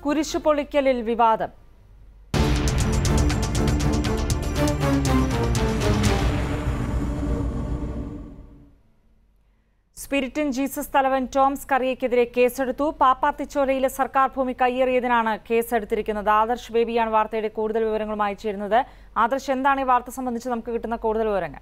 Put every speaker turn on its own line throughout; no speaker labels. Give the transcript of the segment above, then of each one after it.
കുരിശു പൊളിക്കലിൽ വിവാദം സ്പിരിറ്റൻ ജീസസ് തലവൻ ടോംസ് കറിയയ്ക്കെതിരെ കേസെടുത്തു പാപ്പാത്തിച്ചോലയിലെ സർക്കാർ ഭൂമി കയ്യേറിയതിനാണ് കേസെടുത്തിരിക്കുന്നത് ആദർശ് ബേബിയാണ് വാർത്തയുടെ കൂടുതൽ വിവരങ്ങളുമായി ചേരുന്നത് ആദർശ് എന്താണ് ഈ വാർത്ത സംബന്ധിച്ച് നമുക്ക് കിട്ടുന്ന കൂടുതൽ വിവരങ്ങൾ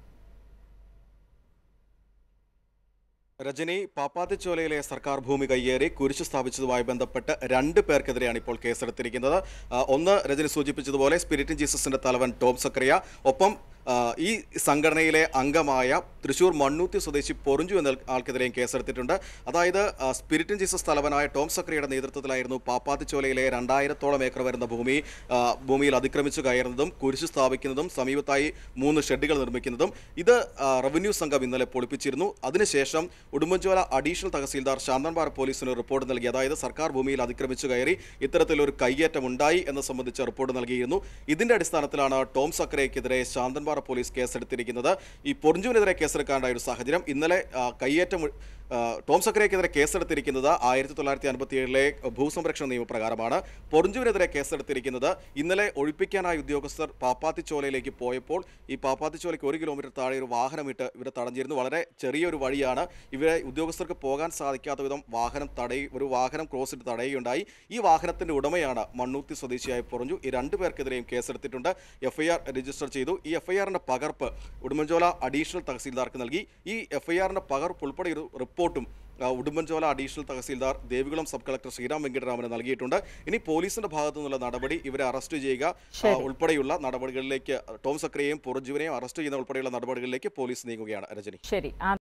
രജനി പാപ്പാത്തിച്ചോലയിലെ സർക്കാർ ഭൂമി കയ്യേറി കുരിശ് സ്ഥാപിച്ചതുമായി ബന്ധപ്പെട്ട് രണ്ട് പേർക്കെതിരെയാണ് ഇപ്പോൾ കേസെടുത്തിരിക്കുന്നത് ആ, ഒന്ന് രജനി സൂചിപ്പിച്ചതുപോലെ സ്പിരിറ്റിൻ ജീസസിന്റെ തലവൻ ടോം സക്രിയ ഒപ്പം ആ, ഈ സംഘടനയിലെ അംഗമായ തൃശൂർ മണ്ണൂത്തി സ്വദേശി പൊറിഞ്ചു എന്ന ആൾക്കെതിരെയും കേസെടുത്തിട്ടുണ്ട് അതായത് ആ, സ്പിരിറ്റിൻ ജീസസ് തലവനായ ടോം സക്രിയയുടെ നേതൃത്വത്തിലായിരുന്നു പാപ്പാത്തിച്ചോലയിലെ രണ്ടായിരത്തോളം ഏക്കർ വരുന്ന ഭൂമി ആ, ഭൂമിയിൽ അതിക്രമിച്ചു കയറുന്നതും കുരിശ് സ്ഥാപിക്കുന്നതും സമീപത്തായി മൂന്ന് ഷെഡുകൾ നിർമ്മിക്കുന്നതും ഇത് ആ, റവന്യൂ സംഘം ഇന്നലെ പൊളിപ്പിച്ചിരുന്നു അതിനുശേഷം ഉടുമ്പൻചോല അഡീഷണൽ തഹസീൽദാർ ശാന്തൻപാറ പോലീസിന് റിപ്പോർട്ട് നൽകി അതായത് സർക്കാർ ഭൂമിയിൽ അതിക്രമിച്ചു കയറി ഇത്തരത്തിലൊരു കയ്യേറ്റം ഉണ്ടായി എന്ന് സംബന്ധിച്ച് റിപ്പോർട്ട് നൽകിയിരുന്നു ഇതിന്റെ അടിസ്ഥാനത്തിലാണ് ടോം സക്രയ്ക്കെതിരെ ശാന്തൻപാറ പോലീസ് കേസെടുത്തിരിക്കുന്നത് ഈ പൊറിഞ്ചുവിനെതിരെ കേസെടുക്കാനുണ്ടായ ഒരു സാഹചര്യം ഇന്നലെ ആ, കയ്യേറ്റം ഉ- ആ, ടോം സക്രയ്ക്കെതിരെ കേസെടുത്തിരിക്കുന്നത് ആയിരത്തി തൊള്ളായിരത്തി അൻപത്തി ഏഴിലെ ഭൂസംരക്ഷണ നിയമപ്രകാരമാണ് പൊറിഞ്ചുവിനെതിരെ കേസെടുത്തിരിക്കുന്നത് ഇന്നലെ ഒഴിപ്പിക്കാനായ ഉദ്യോഗസ്ഥർ പാപ്പാത്തിച്ചോലയിലേക്ക് പോയപ്പോൾ ഈ പാപ്പാത്തിച്ചോലയ്ക്ക് ഒരു കിലോമീറ്റർ താഴെ ഒരു വാഹനമിട്ട് ഇവരെ തടഞ്ഞിരുന്നു വളരെ ചെറിയൊരു വഴിയാണ് ഇവരെ ഉദ്യോഗസ്ഥർക്ക് പോകാൻ സാധിക്കാത്ത വിധം വാഹനം തടയി ഒരു വാഹനം ക്രോസ് ഇട്ട് തടയുകയുണ്ടായി ഈ വാഹനത്തിന്റെ ഉടമയാണ് മണ്ണൂത്തി സ്വദേശിയായി പൊറിഞ്ഞു ഈ രണ്ടു പേർക്കെതിരെയും കേസെടുത്തിട്ടുണ്ട് എഫ്ഐആർ രജിസ്റ്റർ ചെയ്തു ഈ എഫ്ഐആറിന്റെ പകർപ്പ് ഉടുമ്പൻചോല അഡീഷണൽ തഹസീൽദാർക്ക് നൽകി ഈ എഫ്ഐആറിന്റെ പകർപ്പ് ഉൾപ്പെടെ ഒരു റിപ്പോർട്ടും ആ, Udumbanchola additional tahsildar Devikulam sub collector Sreeram വെങ്കിട്ടരാമന് നൽകിയിട്ടുണ്ട് ഇനി പോലീസിന്റെ ഭാഗത്തു നിന്നുള്ള നടപടി ഇവരെ അറസ്റ്റ് ചെയ്യുക ആ, ഉൾപ്പെടെയുള്ള നടപടികളിലേക്ക് ടോം സക്രിയെയും പൊറജുവിനെയും അറസ്റ്റ് ചെയ്യുന്ന ഉൾപ്പെടെയുള്ള നടപടികളിലേക്ക് പോലീസ് നീങ്ങുകയാണ് രജനി
ശരി ആ